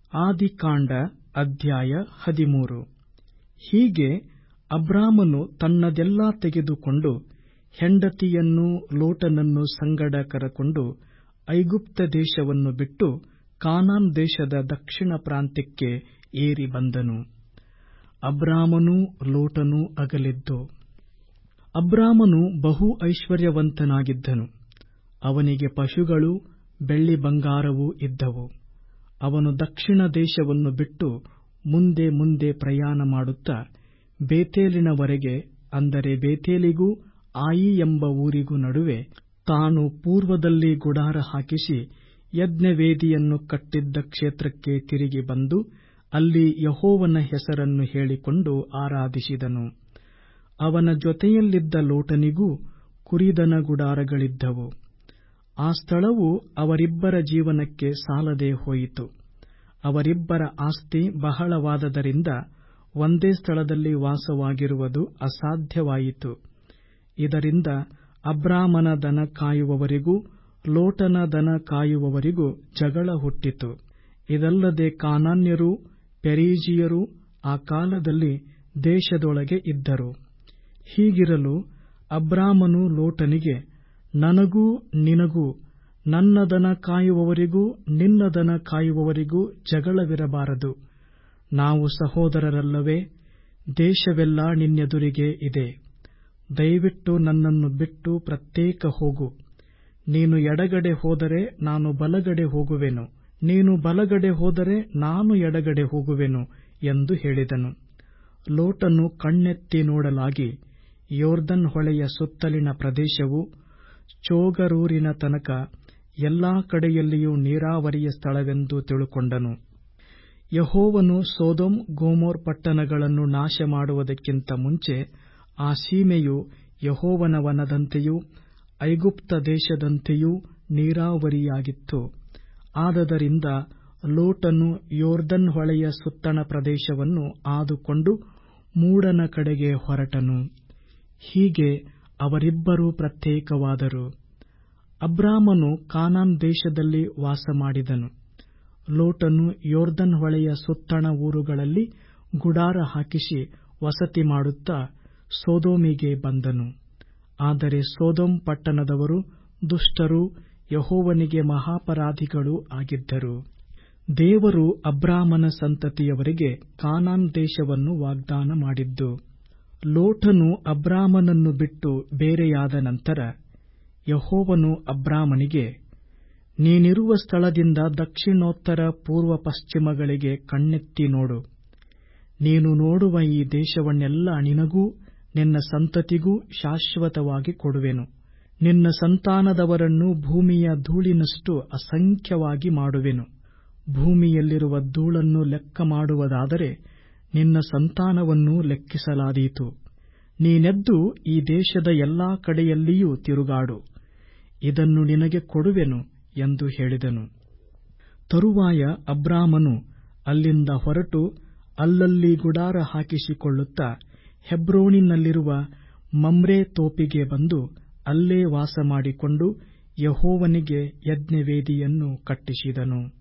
ಆದಿಕಾಂಡ ಅಧ್ಯಾಯ ಹದಿಮೂರು ಹೀಗೆ ಅಬ್ರಾಮನು ತನ್ನದೆಲ್ಲಾ ತೆಗೆದುಕೊಂಡು ಹೆಂಡತಿಯನ್ನೂ ಲೋಟನನ್ನೂ ಸಂಗಡ ಕರಕೊಂಡು ಐಗುಪ್ತ ದೇಶವನ್ನು ಬಿಟ್ಟು ಕಾನಾನ್ ದೇಶದ ದಕ್ಷಿಣ ಪ್ರಾಂತ್ಯಕ್ಕೆ ಏರಿ ಬಂದನು ಅಬ್ರಾಮನೂ ಲೋಟನೂ ಅಗಲಿದ್ದು ಅಬ್ರಾಮನು ಬಹು ಐಶ್ವರ್ಯವಂತನಾಗಿದ್ದನು ಅವನಿಗೆ ಪಶುಗಳೂ ಬೆಳ್ಳಿ ಬಂಗಾರವೂ ಇದ್ದವು ಅವನು ದಕ್ಷಿಣ ದೇಶವನ್ನು ಬಿಟ್ಟು ಮುಂದೆ ಮುಂದೆ ಪ್ರಯಾಣ ಮಾಡುತ್ತಾ ಬೇತೇಲಿನವರೆಗೆ ಅಂದರೆ ಬೇತೇಲಿಗೂ ಆಯಿ ಎಂಬ ಊರಿಗೂ ನಡುವೆ ತಾನು ಪೂರ್ವದಲ್ಲಿ ಗುಡಾರ ಹಾಕಿಸಿ ಯಜ್ಞವೇದಿಯನ್ನು ಕಟ್ಟಿದ್ದ ಕ್ಷೇತ್ರಕ್ಕೆ ತಿರುಗಿ ಬಂದು ಅಲ್ಲಿ ಯೆಹೋವನ ಹೆಸರನ್ನು ಹೇಳಿಕೊಂಡು ಆರಾಧಿಸಿದನು ಅವನ ಜೊತೆಯಲ್ಲಿದ್ದ ಲೋಟನಿಗೂ ಕುರಿದನ ಗುಡಾರಗಳಿದ್ದವು ಆ ಸ್ಥಳವು ಅವರಿಬ್ಬರ ಜೀವನಕ್ಕೆ ಸಾಲದೆ ಹೋಯಿತು ಅವರಿಬ್ಬರ ಆಸ್ತಿ ಬಹಳವಾದದರಿಂದ ಒಂದೇ ಸ್ಥಳದಲ್ಲಿ ವಾಸವಾಗಿರುವುದು ಅಸಾಧ್ಯವಾಯಿತು ಇದರಿಂದ ಅಬ್ರಾಮನ ದನ ಕಾಯುವವರಿಗೂ ಲೋಟನ ದನ ಕಾಯುವವರಿಗೂ ಜಗಳ ಹುಟ್ಟಿತು ಇದಲ್ಲದೆ ಕಾನಾನ್ಯರೂ ಪೆರಿಜೀಯರೂ ಆ ಕಾಲದಲ್ಲಿ ದೇಶದೊಳಗೆ ಇದ್ದರು ಹೀಗಿರಲು ಅಬ್ರಾಮನು ಲೋಟನಿಗೆ ನನಗೂ ನಿನಗೂ ನನ್ನ ದನ ಕಾಯುವವರಿಗೂ ನಿನ್ನ ದನ ಕಾಯುವವರಿಗೂ ಜಗಳವಿರಬಾರದು ನಾವು ಸಹೋದರರಲ್ಲವೇ ದೇಶವೆಲ್ಲ ನಿನ್ನೆದುರಿಗೆ ಇದೆ ದಯವಿಟ್ಟು ನನ್ನನ್ನು ಬಿಟ್ಟು ಪ್ರತ್ಯೇಕ ಹೋಗು ನೀನು ಎಡಗಡೆ ಹೋದರೆ ನಾನು ಬಲಗಡೆ ಹೋಗುವೆನು ನೀನು ಬಲಗಡೆ ಹೋದರೆ ನಾನು ಎಡಗಡೆ ಹೋಗುವೆನು ಎಂದು ಹೇಳಿದನು ಲೋಟನು ಕಣ್ಣೆತ್ತಿ ನೋಡಲಾಗಿ ಯೋರ್ದನ್ ಹೊಳೆಯ ಸುತ್ತಲಿನ ಪ್ರದೇಶವು ಚೋಗರೂರಿನ ತನಕ ಎಲ್ಲಾ ಕಡೆಯಲ್ಲಿಯೂ ನೀರಾವರಿಯ ಸ್ಥಳವೆಂದು ತಿಳುಕೊಂಡನು ಯಹೋವನು ಸೋದೋಮ್ ಗೋಮೋರ್ ಪಟ್ಟಣಗಳನ್ನು ನಾಶ ಮಾಡುವುದಕ್ಕಿಂತ ಮುಂಚೆ ಆ ಸೀಮೆಯು ಯಹೋವನ ವನದಂತೆಯೂ ಐಗುಪ್ತ ದೇಶದಂತೆಯೂ ನೀರಾವರಿಯಾಗಿತ್ತು ಆದದರಿಂದ ಲೋಟನು ಯೋರ್ದನ್ ಹೊಳೆಯ ಸುತ್ತಣ ಪ್ರದೇಶವನ್ನು ಆದುಕೊಂಡು ಮೂಡನ ಕಡೆಗೆ ಹೊರಟನು ಹೀಗೆ ಅವರಿಬ್ಬರೂ ಪ್ರತ್ಯೇಕವಾದರು ಅಬ್ರಾಮನು ಕಾನಾನ್ ದೇಶದಲ್ಲಿ ವಾಸಮಾಡಿದನು ಲೋಟನು ಯೋರ್ದನ್ ಹೊಳೆಯ ಸುತ್ತಣ ಊರುಗಳಲ್ಲಿ ಗುಡಾರ ಹಾಕಿಸಿ ವಸತಿ ಮಾಡುತ್ತಾ ಸೋದೋಮಿಗೆ ಬಂದನು ಆದರೆ ಸೋದೋಮ್ ಪಟ್ಟಣದವರು ದುಷ್ಟರೂ ಯಹೋವನಿಗೆ ಮಹಾಪರಾಧಿಗಳೂ ಆಗಿದ್ದರು ದೇವರು ಅಬ್ರಾಮನ ಸಂತತಿಯವರಿಗೆ ಕಾನಾನ್ ದೇಶವನ್ನು ವಾಗ್ದಾನ ಮಾಡಿದ್ದು ಲೋಟನು ಅಬ್ರಾಮನನ್ನು ಬಿಟ್ಟು ಬೇರೆಯಾದ ನಂತರ ಯಹೋವನು ಅಬ್ರಾಮನಿಗೆ ನೀನಿರುವ ಸ್ಥಳದಿಂದ ದಕ್ಷಿಣೋತ್ತರ ಪೂರ್ವ ಪಶ್ಚಿಮಗಳಿಗೆ ಕಣ್ಣೆತ್ತಿ ನೋಡು ನೀನು ನೋಡುವ ಈ ದೇಶವನ್ನೆಲ್ಲ ನಿನಗೂ ನಿನ್ನ ಸಂತತಿಗೂ ಶಾಶ್ವತವಾಗಿ ಕೊಡುವೆನು ನಿನ್ನ ಸಂತಾನದವರನ್ನು ಭೂಮಿಯ ಧೂಳಿನಷ್ಟು ಅಸಂಖ್ಯವಾಗಿ ಮಾಡುವೆನು ಭೂಮಿಯಲ್ಲಿರುವ ಧೂಳನ್ನು ಲೆಕ್ಕ ಮಾಡುವುದಾದರೆ ನಿನ್ನ ಸಂತಾನವನ್ನೂ ಲೆಕ್ಕಿಸಲಾದೀತು ನೀನೆದ್ದು ಈ ದೇಶದ ಎಲ್ಲಾ ಕಡೆಯಲ್ಲಿಯೂ ತಿರುಗಾಡು ಇದನ್ನು ನಿನಗೆ ಕೊಡುವೆನು ಎಂದು ಹೇಳಿದನು ತರುವಾಯ ಅಬ್ರಾಮನು ಅಲ್ಲಿಂದ ಹೊರಟು ಅಲ್ಲಲ್ಲಿ ಗುಡಾರ ಹಾಕಿಸಿಕೊಳ್ಳುತ್ತಾ ಹೆಬ್ರೋನಿನಲ್ಲಿರುವ ಮಮ್ರೆ ತೋಪಿಗೆ ಬಂದು ಅಲ್ಲೇ ವಾಸಮಾಡಿಕೊಂಡು ಯಹೋವನಿಗೆ ಯಜ್ಞವೇದಿಯನ್ನು ಕಟ್ಟಿಸಿದನು